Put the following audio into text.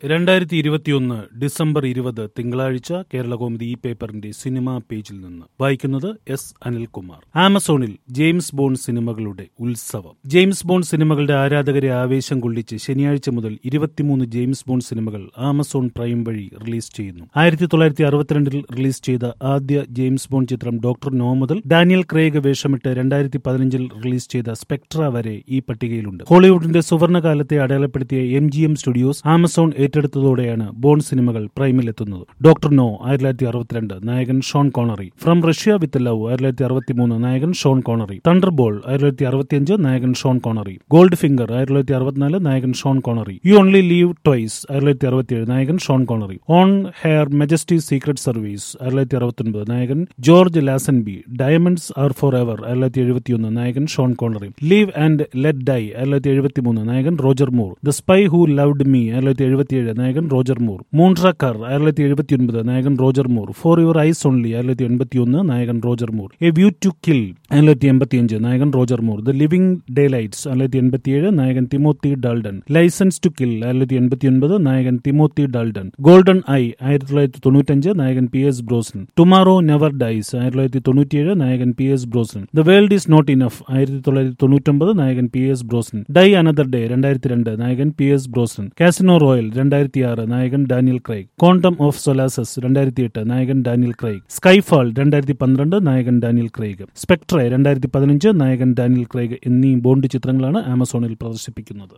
രണ്ടായിരത്തി ഇരുപത്തിയൊന്ന് ഡിസംബർ ഇരുപത് തിങ്കളാഴ്ച കേരള കോമഡി ഈ പേപ്പറിന്റെ സിനിമാ പേജിൽ നിന്ന് വായിക്കുന്നത് എസ് അനിൽകുമാർ ആമസോണിൽ ജെയിംസ് ബോണ്ട് സിനിമകളുടെ ഉത്സവം ജെയിംസ് ബോണ്ട് സിനിമകളുടെ ആരാധകരെ ആവേശം കൊള്ളിച്ച് ശനിയാഴ്ച മുതൽ ഇരുപത്തിമൂന്ന് ജെയിംസ് ബോണ്ട് സിനിമകൾ ആമസോൺ പ്രൈം വഴി റിലീസ് ചെയ്യുന്നു ആയിരത്തി തൊള്ളായിരത്തി അറുപത്തിരണ്ടിൽ റിലീസ് ചെയ്ത ആദ്യ ജെയിംസ് ബോണ്ട് ചിത്രം ഡോക്ടർ നോ മുതൽ ഡാനിയൽ ക്രേഗ് വേഷമിട്ട് രണ്ടായിരത്തി പതിനഞ്ചിൽ റിലീസ് ചെയ്ത സ്പെക്ട്ര വരെ ഈ പട്ടികയിലുണ്ട് ഹോളിവുഡിന്റെ സുവർണകാലത്തെ അടയാളപ്പെടുത്തിയ M G M studios Amazon ഏറ്റെടുത്തതോടെയാണ് ബോണ്ട് സിനിമകൾ പ്രൈമിലെത്തുന്നത് ഡോക്ടർ നോ ആയിരത്തി തൊള്ളായിരത്തി അറുപത്തിരണ്ട് നായകൻ Sean Connery from Russia with love ആയിരത്തി തൊള്ളായിരത്തി അറുപത്തിമൂന്ന് നായകൻ ഷോൺ കോണറി തണ്ടർ ബോൾ ആയിരത്തി തൊള്ളായിരത്തി അറുപത്തിയഞ്ച് നായകൻ ഷോൺ കോണറി ഗോൾഡ് ഫിംഗർ ആയിരത്തി തൊള്ളായിരത്തി അറുപത്തിനാല് നായകൻ Sean Connery you only live twice ആയിരത്തി തൊള്ളായിരത്തി അറുപത്തിയേഴ് നായകൻ Sean Connery on her majesty secret service ആയിരത്തി തൊള്ളായിരത്തി അറുപത്തൊൻപത് നായകൻ George Lazenby diamonds are forever ആയിരത്തി തൊള്ളായിരത്തി എഴുപത്തിയൊന്ന് നായകൻ Sean Connery live and let die ആയിരത്തി തൊള്ളായിരത്തി എഴുപത്തിമൂന്ന് നായകൻ Roger Moore the spy who loved me ആയിരത്തി തൊള്ളായിരത്തി എഴുപത്തിയേഴ് നായകൻ റോജർ മൂർ മൂൺട്രക്കർ ആയിരത്തി തൊള്ളായിരത്തി എഴുപത്തിയൊൻപത് നായകൻ Roger Moore for your eyes only ആയിരത്തി തൊള്ളായിരത്തി എൺപത്തിയൊന്ന് നായകൻ Roger Moore a view to kill ആയിരത്തി തൊള്ളായിരത്തി എൺപത്തിയഞ്ച് നായകൻ Roger Moore the living daylights ആയിരത്തി തൊള്ളായിരത്തി എൺപത്തിയേഴ് നായകൻ Timothy Dalton licence to kill ആയിരത്തി തൊള്ളായിരത്തി എൺപത്തിയൊൻപത് നായകൻ തിമോത്തി ഡാൾഡൻ ഗോൾഡൻ ഐ ആയിരത്തി തൊള്ളായിരത്തി തൊണ്ണൂറ്റഞ്ച് നായകൻ P S Brosnan tomorrow never dies ആയിരത്തി തൊള്ളായിരത്തി തൊണ്ണൂറ്റിയേഴ് നായകൻ P S Brosnan the world is not enough ആയിരത്തി തൊള്ളായിരത്തി തൊണ്ണൂറ്റൊമ്പത് നായകൻ P S Brosnan die another day രണ്ടായിരത്തി രണ്ട് നായകൻ P S Brosnan casino royale രണ്ടായിരത്തി ആറ് നായകൻ Daniel Craig quantum of solace രണ്ടായിരത്തി എട്ട് നായകൻ ഡാനിയൽ ക്രൈഗ് സ്കൈഫാൾ രണ്ടായിരത്തി പന്ത്രണ്ട് നായകൻ ഡാനിയൽ ക്രൈഗ് സ്പെക്ട്ര രണ്ടായിരത്തി പതിനഞ്ച് നായകൻ ഡാനിയൽ ക്രൈഗ് എന്നീ ബോണ്ട് ചിത്രങ്ങളാണ് ആമസോണിൽ പ്രദർശിപ്പിക്കുന്നത്